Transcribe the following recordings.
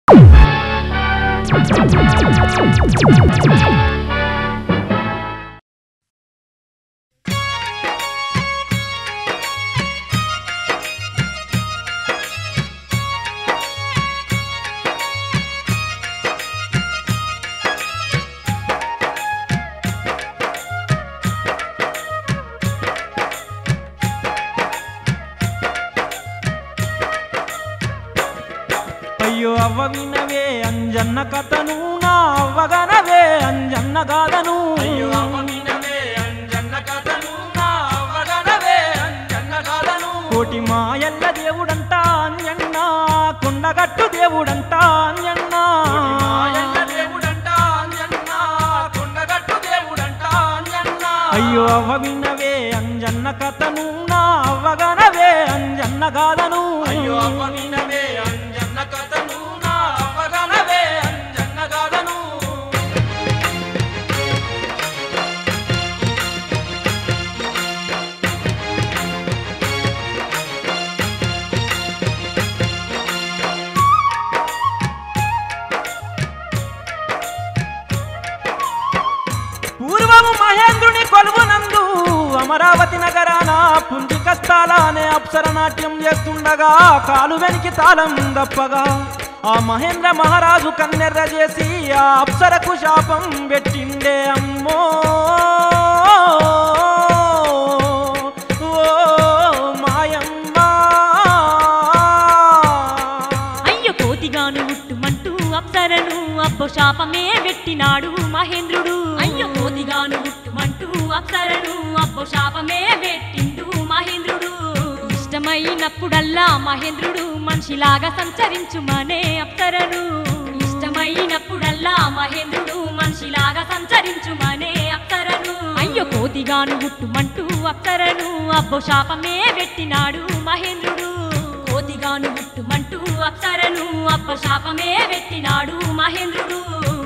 అయ్యో అవ్వ వినవే అంజన్న కథను నా అవ్వగనవే అంజన్న గాథను అయ్యో అవ్వ వినవే అంజన్న కథను నా అవ్వగనవే అంజన్న గాథను కోటి మాయల్ల దేవుడంట అంజన్న కొండగట్టు దేవుడంట అంజన్న మాయల్ల దేవుడంట అంజన్న కొండగట్టు దేవుడంట అంజన్న అయ్యో అవ్వ వినవే అంజన్న కథను నా అవ్వగనవే అంజన్న గాథను అయ్యో అవ్వ వినవే అంజన్న కథను నా అవ్వగనవే అంజన్న గాథను పూర్వము మహేంద్రుని కొలువునందు అమరావతి నగరాన పుంజిక స్థలానే అప్సర నాట్యం చేస్తుండగా కాలు వెనికి తాళం దప్పగా ఆ మహేంద్ర మహారాజు కన్నెర్ర చేసి ఆ అప్సరకు శాపం పెట్టిండే అమ్మో ఓ మాయమ్మా అయ్య కోతిగాను ఉట్టుమంటూ అప్సరను అబ్బో శాపమే పెట్టినాడు మహేంద్రుడు అయ్య కోతిగాను ఉట్టుమంటూ అప్సరను అబ్బో శాపమే పెట్టిండు మహేంద్రుడు ఇష్టమైనప్పుడల్లా మహేంద్రుడు మనిషిలాగా సంచరించుమనే అప్సరను ఇష్టమైనప్పుడల్లా మహేంద్రుడు మనిషిలాగా సంచరించుమనే అప్సరను అయ్యో కోతిగాను ఉట్టుమంటూ అప్సరను అబ్బో శాపమే పెట్టినాడు మహేంద్రుడు కోతిగాను గుట్టుమంటూ అప్సరను అప్ప శాపమే పెట్టినాడు మహేంద్రుడు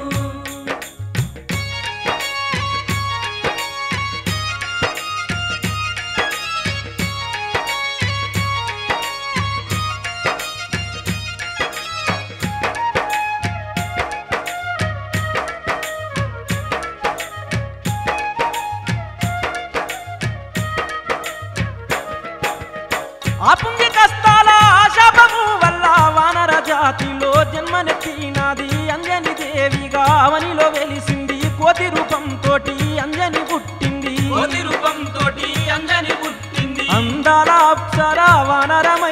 ఆ పుంజి కష్టాల శాపము వల్ల వానర జాతిలో జన్మనెత్తినది అంజని దేవిగా అవనిలో వెలిసింది కోతి రూపంతో అంజని పుట్టింది కోతి రూపంతో అంజని పుట్టింది అందాల అప్సర వానరమై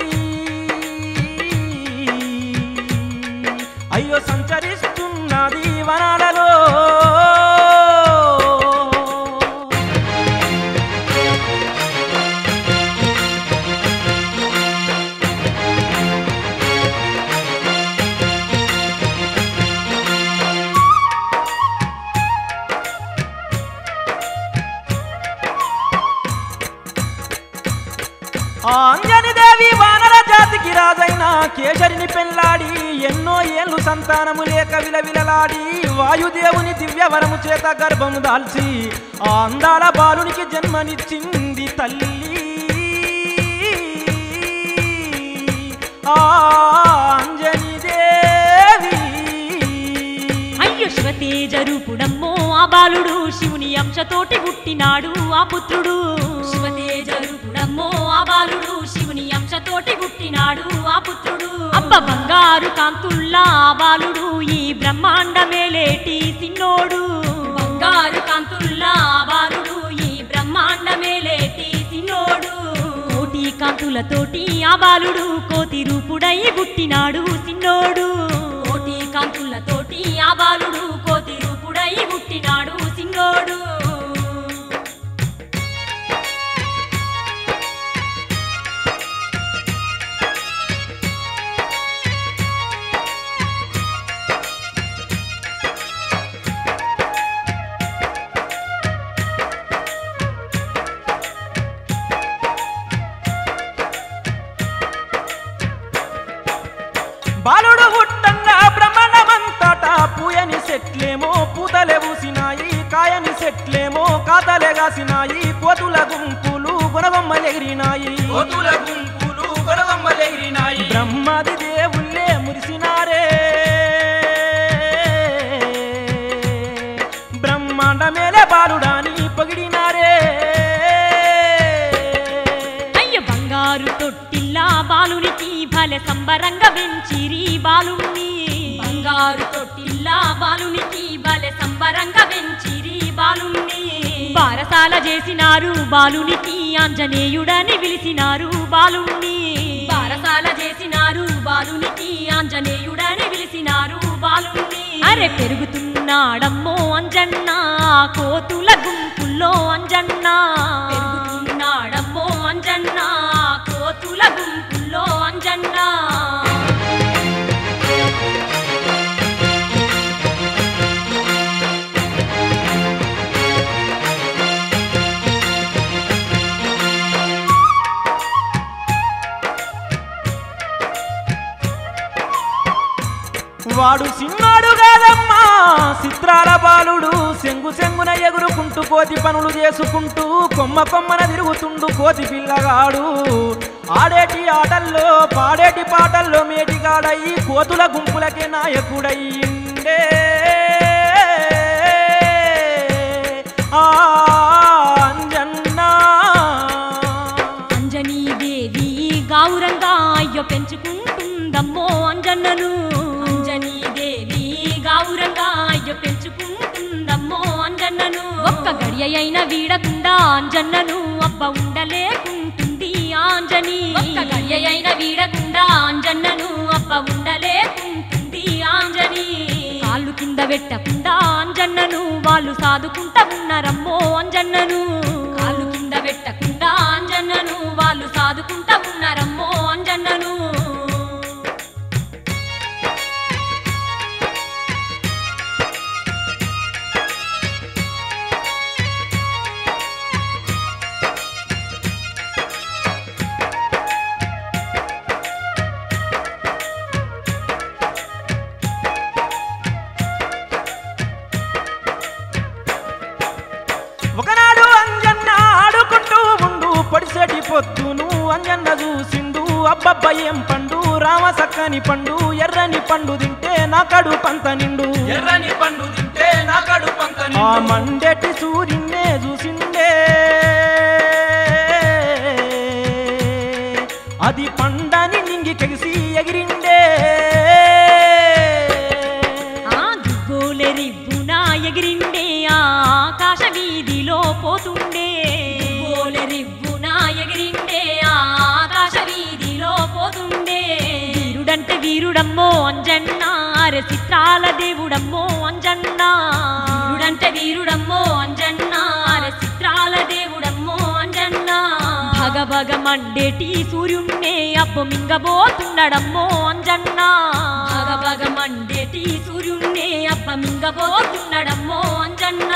అయ్యో సంచరిస్తున్నది వనాలలో ఆ అంజని దేవి వానర జాతికి రాజైన కేసరిని పెళ్లాడి ఎన్నో ఏళ్ళు సంతానము లేక విలవిలలాడి వాయుదేవుని దివ్యవరము చేత గర్భము దాల్చి ఆ అందాల బాలునికి జన్మనిచ్చింది తల్లి ఆ అంజని దేవి అయ్యో శివతేజ రూపుడమ్మో ఆ బాలుడు శివుని అంశతోటి పుట్టినాడు ఆ పుత్రుడు శివతేజ రూపుడమ్మో ఆ బాలుడు శివుని అంశతోటి పుట్టినాడు ఆ పుత్రుడు అబ్బ బంగారు కాంతుల్లా ఆ బాలుడు ఈ బ్రహ్మాండమేలేటి సిన్నోడు బంగారు కాంతుల్లా ఆ బాలుడు ఈ బ్రహ్మాండమేలేటి సిన్నోడు కోటి కాంతులతోటి ఆ బాలుడు కోతి రూపుడై పుట్టినాడు సిన్నోడు కోటి కాంతులతోటి ఆ బాలుడు కోతి రూపుడై పుట్టినాడు సిన్నోడు బాలుడు పుట్టంగా బ్రహ్మాండమంతటా పూయని చెట్లేమో పూతలే పూసినాయి కాయని చెట్లేమో కాతలే కాసినాయి కోతుల గుంపులు గుణబొమ్మలెగిరినాయి కోతుల గుంపులు గొడవమ్మలెగిరినాయి బ్రహ్మాది దేవుళ్ళే మురిసినారే సంబరంగా వెంచిరి బాలుణ్ణి బంగారు తొట్టిల్లా బాలునికి బలె సంబరంగా వెంచిరి బాలుణ్ణి బారసాల చేసినారు బాలునికి ఆంజనేయుడని పిలిచినారు బాలుణ్ణి బారసాల చేసినారు బాలునికి ఆంజనేయుడని పిలిచినారు బాలుణ్ణి అరే పెరుగుతున్నాడమ్మో అంజన్న కోతుల గుంపుల్లో అంజన్న పెరుగుతున్నాడమ్మో అంజన్న కోతుల గుంపుల్లో అంజన్న వాడు సిన్నాడు కాదమ్మా చిత్రాల బాలుడు సెంగు సెంగున ఎగురుకుంటూ కోతి పనులు చేసుకుంటూ కొమ్మ కొమ్మన తిరుగుతుండు కోతి పిల్లగాడు ఆడేటి ఆటల్లో పాడేటి పాటల్లో మేటిగాడయి కోతుల గుంపులకే నాయకుడయ్యిండే ఆ అంజన్నా అంజనీదేవి గావురంగా అయ్యో పెంచుకుంటుందమ్మో అంజన్నను అంజనీదేవి గావురంగా అయ్యో పెంచుకుంటుందమ్మో అంజన్నను ఒక్క గడియ అయిన వీడకుండా అంజన్నను అబ్బ ఉండలేకుంటుంది ఆంజని ఒక్క గడియ అయిన వీడకుండా అంజన్నను అబ్బ ఉండలేకుంటుంది ఆంజని కాళ్ళు కింద పెట్టకుండా అంజన్నను వాళ్ళు సాదుకుంటా ఉన్నారమ్మో అంజన్నను కాళ్ళు కింద పెట్టకుండా అంజన్నను వాళ్ళు సాదుకుంటా ఉన్నారమ్మో అంజన్నను ఒకనాడు అంజన్న ఆడుకుంటూ ఉండు పొడిసేటి పొద్దును అంజన్న చూసిండు అబ్బబ్బ ఏం పండు రామ సక్కని పండు ఎర్రని పండు తింటే నా కడు పంత నిండు ఎర్రని పండు తింటే నా కడుపంత ఆ నిండు. మండెటి సూర్యున్నే చూసిండే అది పండని నింగి కెగిసి ఎగిరిండే ఆ దిగ్గోలె రివ్వున ఎగిరిండే ఆ ఆకాశ వీధిలో పోతుండే దిగ్గోలె రివ్వున ఎగిరిండే ఆ ఆకాశ వీధిలో పోతుండే వీరుడంటే వీరుడమ్మో అంజన్న అరె చిత్రాల దేవుడమ్మో అంజన్న వీరుడంటే వీరుడమ్మో అంజన్న అరె చిత్రాల దేవుడమ్మో అంజన్న భగ భగ మండేటి సూర్యున్నే అబ్బు మింగబోతున్నాడమ్మో అంజన్న భగ భగ మండేటి సూర్యున్నే అబ్బ మింగబోతున్నాడమ్మో అంజన్న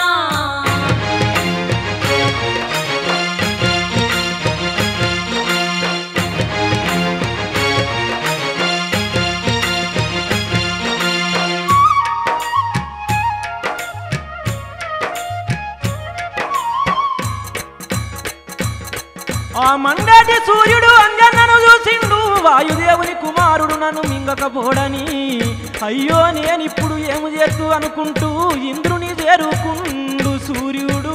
ఆ మండటి సూర్యుడు అంజన్నను చూసిండు వాయుదేవుని కుమారుడు నన్ను మింగకపోడని అయ్యో నేనిప్పుడు ఏము చేస్తూ అనుకుంటూ ఇంద్రుని చేరుకుండు సూర్యుడు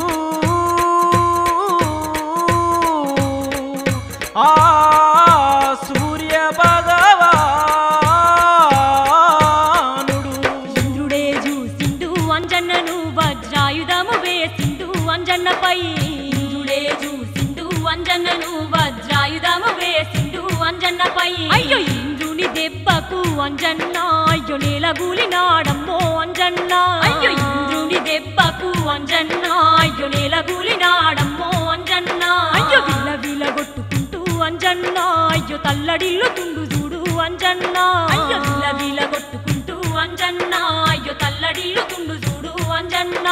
ఆ సూర్య భగవానుడు ఇంద్రుడే చూసిండు అంజన్నను వజ్రాయుధము వేసిండు అంజన్నపై ఇంద్రుడే చూసిండు అంజన్నను వజ్రాయుధము వేసిండు అంజన్నపై అయ్యో ఇంద్రుని దెబ్బకు అంజన్న అయ్యో నేలగూలినాడమ్మో అంజన్న అయ్యో ఇంద్రుని దెబ్బకు అంజన్న అయ్యో నేలగూలినాడమ్మో అంజన్న అయ్యో విల విల కొట్టుకుంటూ అంజన్న అయ్యో తల్లడిల్లుతుండు చూడు అంజన్న అయ్యో విల విల కొట్టుకుంటూ అంజన్న అయ్యో తల్లడిల్లుతుండు చూడు అంజన్న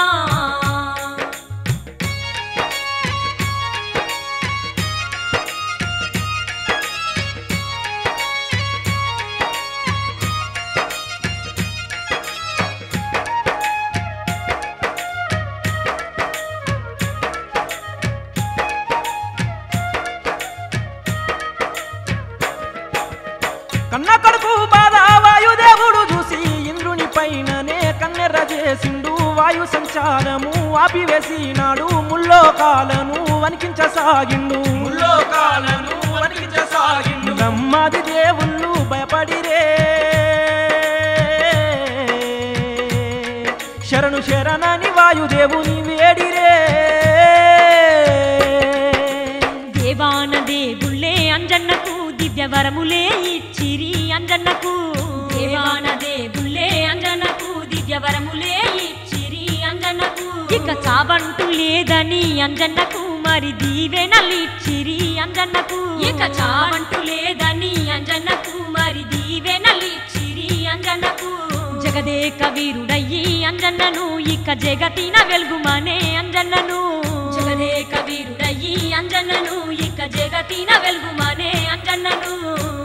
కన్న కొడుకు బాధ వాయుదేవుడు చూసి ఇంద్రుని పైననే కన్నెర్ర చేసిండు వాయు సంచారము ఆపివేసినాడు ముల్లోకాలను వణికించసాగిండు ముల్లోకాలను వణికించసాగిండు బ్రహ్మాది దేవుళ్ళు భయపడి పడిరే శరణు శరణని వాయుదేవుని వేడిరే దేవాన దేవుళ్ళే అంజన్నకు దివ్య వరములే ఇచ్చిరి అంజన్నకు దేవాన దేవుళ్ళే అంజన్నకు దివ్య వరములే ఇచ్చిరి అంజన్నకు ఇక చావంటూ లేదని అంజన్నకు మరి దీవెనలిచ్చిరి అంజన్నకు ఇక చావంటూ లేదని అంజన్నకు మరి దీవెనలిచ్చిరి అంజన్నకు జగదేక వీరుడయ్యి అంజన్నను ఇక జగతిన వెలుగుమనే అంజన్నను జగదేక వీరుడయ్యి అంజన్నను ఇక జగతిన వెలుగుమనే అంజన్నను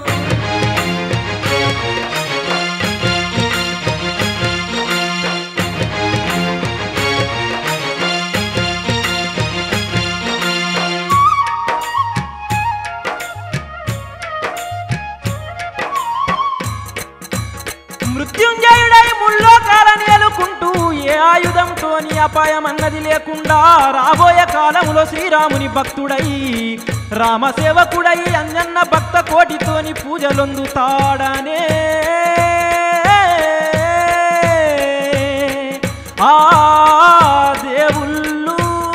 మృత్యుంజయుడై ముల్లోకాలని ఎలుకుంటూ ఏ ఆయుధంతోని అపాయం అన్నది లేకుండా రాబోయే కాలంలో శ్రీరాముని భక్తుడై రామసేవకుడై అంజన్న భక్త కోటితోని పూజలొందుతాడనే ఆ దేవుళ్ళు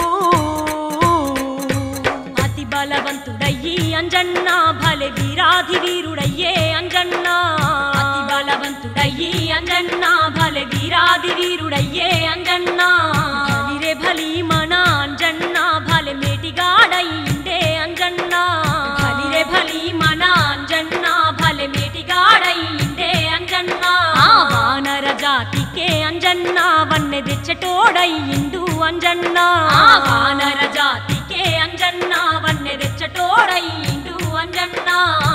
అతి బలవంతుడయ్యి అంజన్న భలే వీరాధి వీరుడయ్యే అంజన్న అతి బలవంతుడయ్యి అంజన్న భలే వీరాధి వీరుడయ్యే అంజన్న భలిరే భలి మన అంజన్న భలే మేటిగాడయ్యిండే అంజన్న భలిరే భలి మన అంజన్న భలే మేటిగాడయ్యిండే అంజన్న ఆ వానర జాతికే అంజన్న వన్నె తెచ్చటోడయ్యిండు అంజన్న ఆ వానర జాతికే అంజన్న వన్నె తెచ్చటోడయ్యిండు అంజన్న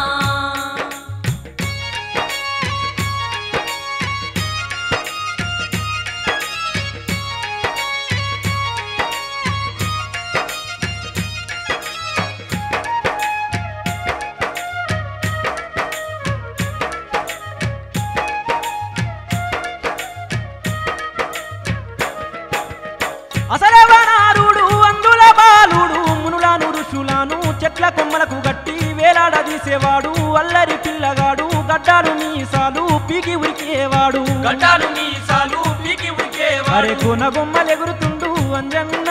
అసలే వనారుడు అందుల బాలుడు మునులను ఋషులను చెట్ల కొమ్మలకు గట్టి వేలాడదీసేవాడు అల్లరి పిల్లగాడు గడ్డాలు మీసాలు పీకి ఉరికేవాడు గడ్డాలు మీసాలు పీకి అరే ఉరికేవాడు కొన గుమ్మలెగురుతుండు అంజన్నా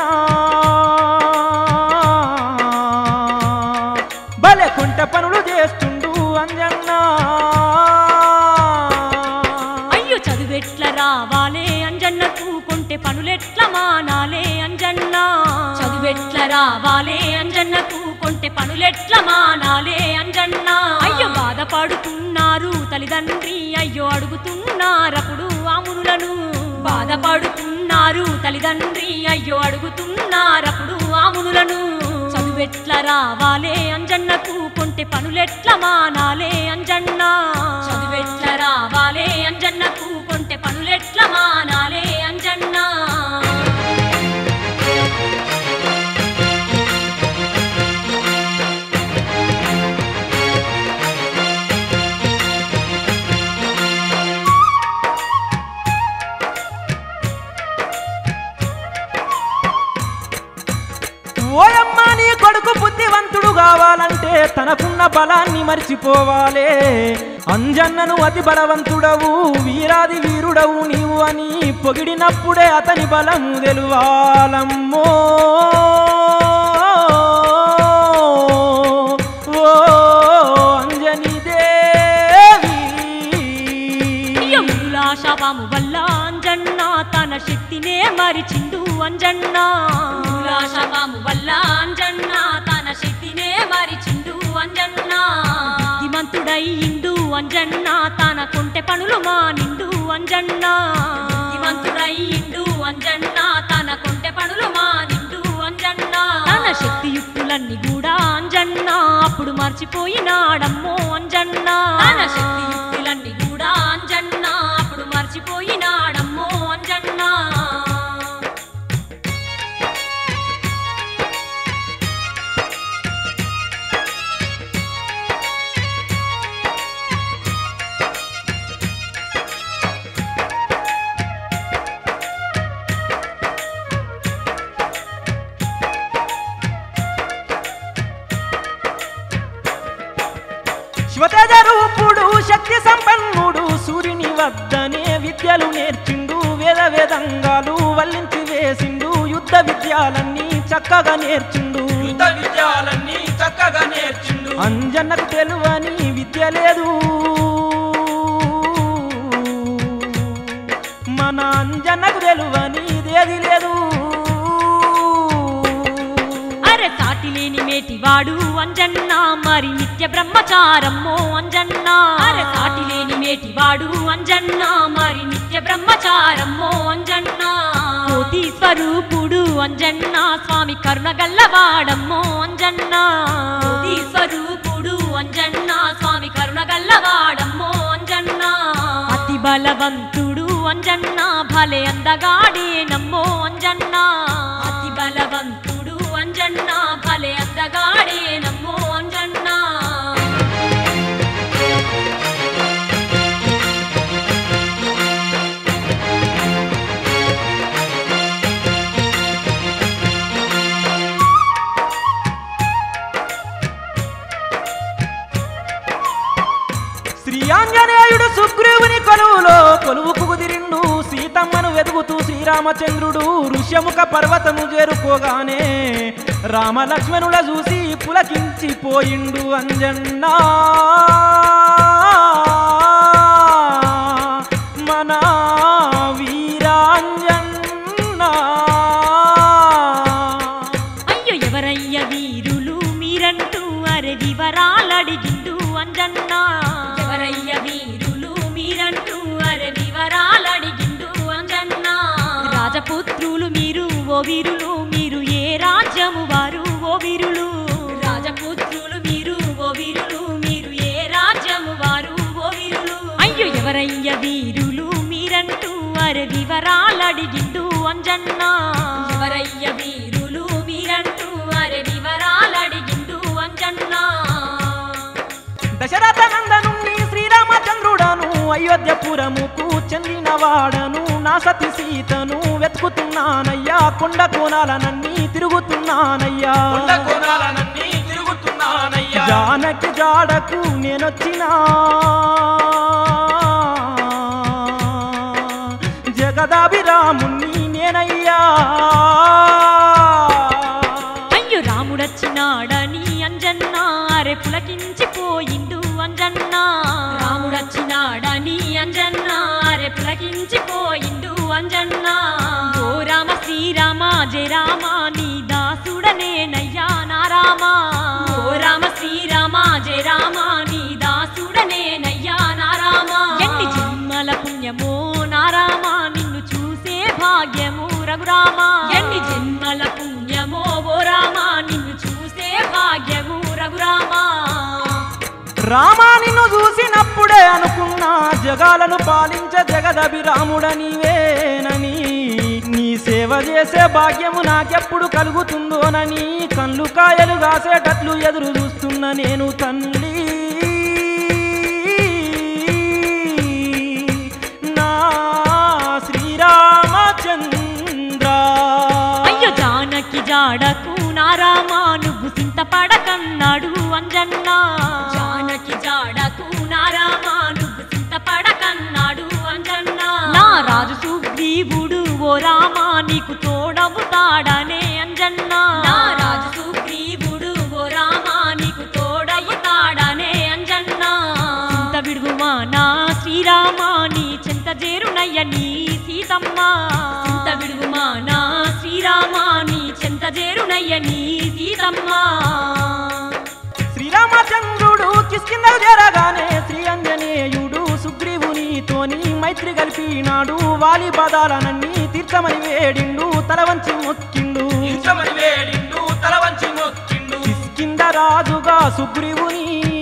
భలే కుంట పనులు చేస్తుండు అంజన్నా అయ్యో చదువెట్ల రావాలే అంజన్నకు కొంటె పనులెట్ల మానాలే అంజన్న చదువెట్ల రావాలే అంజన్నకు కొంటె పనులెట్ల మానాలే అంజన్న అయ్యో బాధపడుతున్నారు తల్లిదండ్రి అయ్యో అడుగుతున్నారప్పుడు ఆమునులను బాధపడుతున్నారు తల్లిదండ్రి అయ్యో అడుగుతున్నారప్పుడు ఆమునులను చదువెట్ల రావాలే అంజన్నకు కొంటె పనులెట్ల మానాలే అంజన్న చదువెట్ల రావాలే అంజన్నకు కొంటె పనులెట్ల మానాలే అంజన్న ఓయమ్మ నీ కొడుకు బుద్ధివంతుడు కావాలంటే తనకున్న బలాన్ని మర్చిపోవాలే అంజన్నను అతి బలవంతుడవు వీరాది వీరుడవు నీవు అని పొగిడినప్పుడే అతని బలము తెలువాలమ్మో ఓ అంజని దేవి యములా శవము వల్ల అంజన్న తన శక్తినే మరిచిండు అంజన్న యములా శవము వల్ల అంజన్న తన శక్తినే మరిచిండు అంజన్న బుద్ధిమంతుడయ్యిండు అంజన్న తన కొంటె పనులు మానిండు అంజన్న బుద్ధిమంతుడయ్యిండు అంజన్న తన కొంటె పనులు మానిండు అంజన్న తన శక్తియుక్తులన్నీ కూడా అంజన్న అప్పుడు మర్చిపోయినాడమ్మో అంజన్న తన శక్తియుక్తులన్నీ కూడా అంజన్న అప్పుడు మర్చిపోయినాడమ్మో అంజన్న శివతేజ రూపుడు శక్తి సమ వద్దనే విద్యలు నేర్చిండు వేద వేదంగాలు వల్లించి వేసిండు యుద్ధ విద్యాలన్నీ చక్కగా నేర్చిండు యుద్ధ విద్యాలన్నీ చక్కగా నేర్చిండు అంజన్నకు తెలువని విద్య లేదు మన అంజన్నకు తెలువని ఇదేది లేదు అరే సాటి లేని మేటివాడు అంజన్న మరి నిత్య బ్రహ్మచారమ్మో అంజన్న అరే సాటి లేని మేటివాడు అంజన్న మరి నిత్య బ్రహ్మచారమ్మో అంజన్న కోటి స్వరూపుడు అంజన్న స్వామి కరుణ గల్లవాడమ్మో అంజన్న కోటి స్వరూపుడు అంజన్న స్వామి కరుణ గల్లవాడమ్మో అంజన్న అతి బలవంతుడు అంజన్న భలే అందగాడే నమ్మో అంజన్న అతి బలవంతుడు అంజన్న భలే అందగాడే నమ్మో అంజన్న శ్రీ ఆంజనేయుడు సుగ్రీవుని కొలువులో కొలువుకు కుదిరిండు సీతమ్మను వెతుకుతూ శ్రీరామచంద్రుడు ఋష్యముఖ పర్వతము చేరుకోగానే రామలక్ష్మణుల చూసి పులకించిపోయిండు అంజన్నా మన వీరాంజన్నా అయ్యో ఎవరయ్య వీరులు మీరంటూ అరే వివరాలడిగిండు అంజన్న ఎవరయ్య వీరులు మీరంటూ అరే వివరాలడిగిండు అంజన్న రాజపుత్రులు మీరు ఓ వీరులు మీరు ఏ రాజ్యము వారు ఓ వీరులు రాజపుత్రులు మీరు ఓ వీరులు మీరు ఏ రాజ్యము వారు ఓ వీరులు అయ్యో ఎవరయ్య వీరులు మీరంటూ అరే వివరాలడిగిండు అంజన్న ఎవరయ్య వీరులు మీరంటూ అరే వివరాలడిగిండు అంజన్న దశరథ నందనుణ్ణి శ్రీరామచంద్రుడను అయోధ్యపురముకు చెందినవాడను నా సతి సీతను వెతుకుతున్నానయ్యా కొండ కోణాలనన్నీ తిరుగుతున్నానయ్యా కొండ కోణాలనన్నీ తిరుగుతున్నానయ్యా జానకి జాడకు నేనొచ్చినా జగదాభిరాముణ్ణి నేనయ్యా అయ్యో రాముడచ్చినాడని అంజన్న అరే పులకించిపోయిండు అంజన్న రాముడచ్చినాడని అంజన్న అరే పులకించిపోయిండు అంజన్న ఓ రామ శ్రీరామ జయ రామ నీ దాసుడనేనయ్యా నా రామ ఓ రామ శ్రీరామ జయ రామ నీ దాసుడనేనయ్యా నా రామ ఎన్ని జన్మల పుణ్యమో నా రామ నిన్ను చూసే భాగ్యము రఘురామ ఎన్ని జన్మల పుణ్యమో ఓ రామ నిన్ను చూసే భాగ్యము రఘురామ రామా నిన్ను చూసినప్పుడే అనుకున్నా జగాలను పాలించ జగదభిరాముడ నీవేనని నీ సేవ చేసే భాగ్యము నాకెప్పుడు కలుగుతుందోనని కళ్ళు కాయలు కాసేటట్లు ఎదురు చూస్తున్న నేను తల్లి నా శ్రీరామచంద్ర అయ్యో జానకి జాడకు నా రామ నువ్వు చింతపడకన్నాడు అంజన్న జానకి జాడకు నా రామ నువ్వు చింతపడకన్నాడు అంజన్న నా రాజు సుగ్రీవుడు ఓ రామ నీకు తోడవుతాడనే అంజన్న నా రాజు సుగ్రీవుడు ఓ రామ నీకు తోడవుతాడనే అంజన్న చింత విడుగుమా నా శ్రీరామ నీ చింత చేరునయ్య నీ సీతమ్మ చింత విడుగుమా నా శ్రీరామ నీ చింత చేరునయ్య నీ సీతమ్మ శ్రీరామచంద్రుడు కిష్కిందకు చేరగానే శ్రీ అంజనేయుడు సుగ్రీవునితోని మైత్రి కలిపినాడు వాలి పదాలనన్నీ తీర్చమని వేడిండు తల వంచి మొక్కిండు ఇంచమని వేడిండు తల వంచి మొక్కిండు కిష్కింద రాజుగా సుగ్రీవుని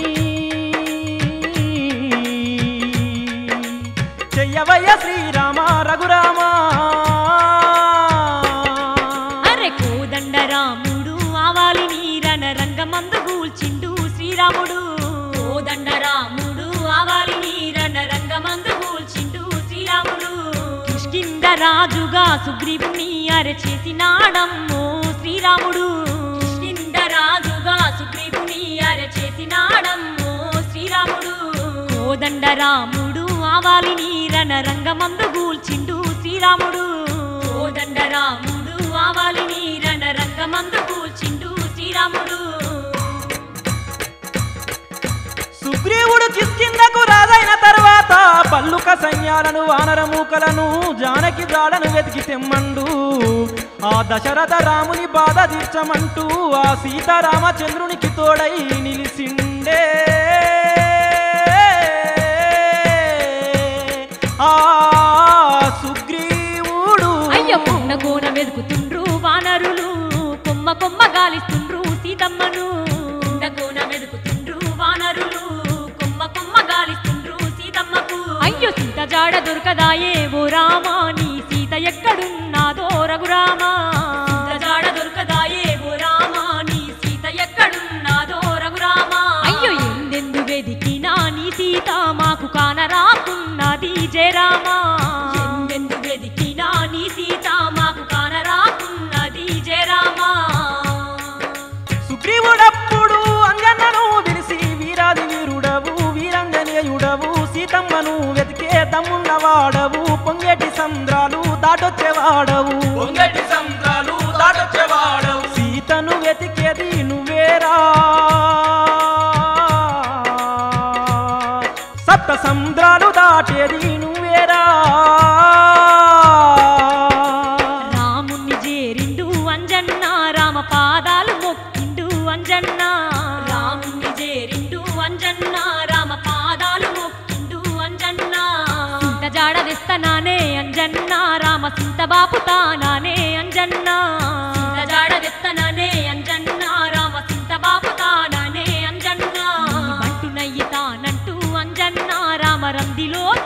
చెయ్యవయ్య శ్రీరామ రఘురామ అరే కోదండ రాముడు ఆవాలి నీరన రంగమందు గూల్చిండు శ్రీరాముడు కోదండ రాముడు ఆవాలి నీరన రంగమందు గూల్చిండు శ్రీరాముడు కిష్కింద రాజుగా సుగ్రీవుని అరె చేసినాడమ్మో శ్రీరాముడు కిష్కింద రాజుగా సుగ్రీవుని అరె చేసినాడమ్మో శ్రీరాముడు కోదండ రాముడు ఆవాలిని రణ రంగమందు గూల్చిండు శ్రీరాముడు కోదండ రాముడు ఆవాలిని రణ రంగమందు గూల్చిండు శ్రీరాముడు సుగ్రీవుడు కిష్కిందకు రాజైన తర్వాత పల్లుక సైన్యాలను వానరమూకలను జానకి జాడను వెతికి తెమ్మండు ఆ దశరథ రాముని బాధ తీర్చమంటూ ఆ సీతారామచంద్రునికి తోడై నిలిసిండే ఆ సుగ్రీవుడు అయ్య కొండ కోన వెతుకుతుండ్రు వానరులు కొమ్మ కొమ్మ గాలిస్తుండ్రు సీతమ్మను కొండ కోన వెతుకుతుండ్రు వానరులు కొమ్మ కొమ్మ గాలిస్తుండ్రు సీతమ్మకు అయ్యో సీత జాడ దొరకదాయే ఓ రామా నీ సీత ఎక్కడున్నాదో రఘురామా సీత జాడ దొరకదాయే ఓ రామా నీ సీత ఎక్కడున్నాదో రఘురామా అయ్యో ఎందెందు వెదికినా నీ సీత మాకు కానరాకున్నది జయరామా ఎందెందు వెదికినా నీ సీత మాకు కానరాకున్నది జయరామా సుగ్రీవుడప్పుడు అంజన్నను పిలిచి వీరాది వీరుడవు వీరంగనేయుడవు సీతమ్మను వెతికే దమ్మున్నవాడవు పొంగేటి సంద్రాలు దాటొచ్చేవాడవు పొంగటి సంద్రాలు దాటొచ్చేవాడవు సీతను వెతికేది నువ్వేరా సప్త సముద్రాలు దాటేది నువ్వేరా రాముణ్ణి చేరిండు అంజన్న రామ పాదాలు మొక్కిండు అంజన్న రాముణ్ణి చేరిండు అంజన్న రామ పాదాలు మొక్కిండు అంజన్న సింత జాడ తెస్తనానే అంజన్న రామ సింత బాపుతానానే అంజన్న సింత జాడ తెస్తనానే అంజన్న రామ సింత బాపుతానానే అంజన్న బంటు నయ్యితానంటూ అంజన్న రామ రందిలో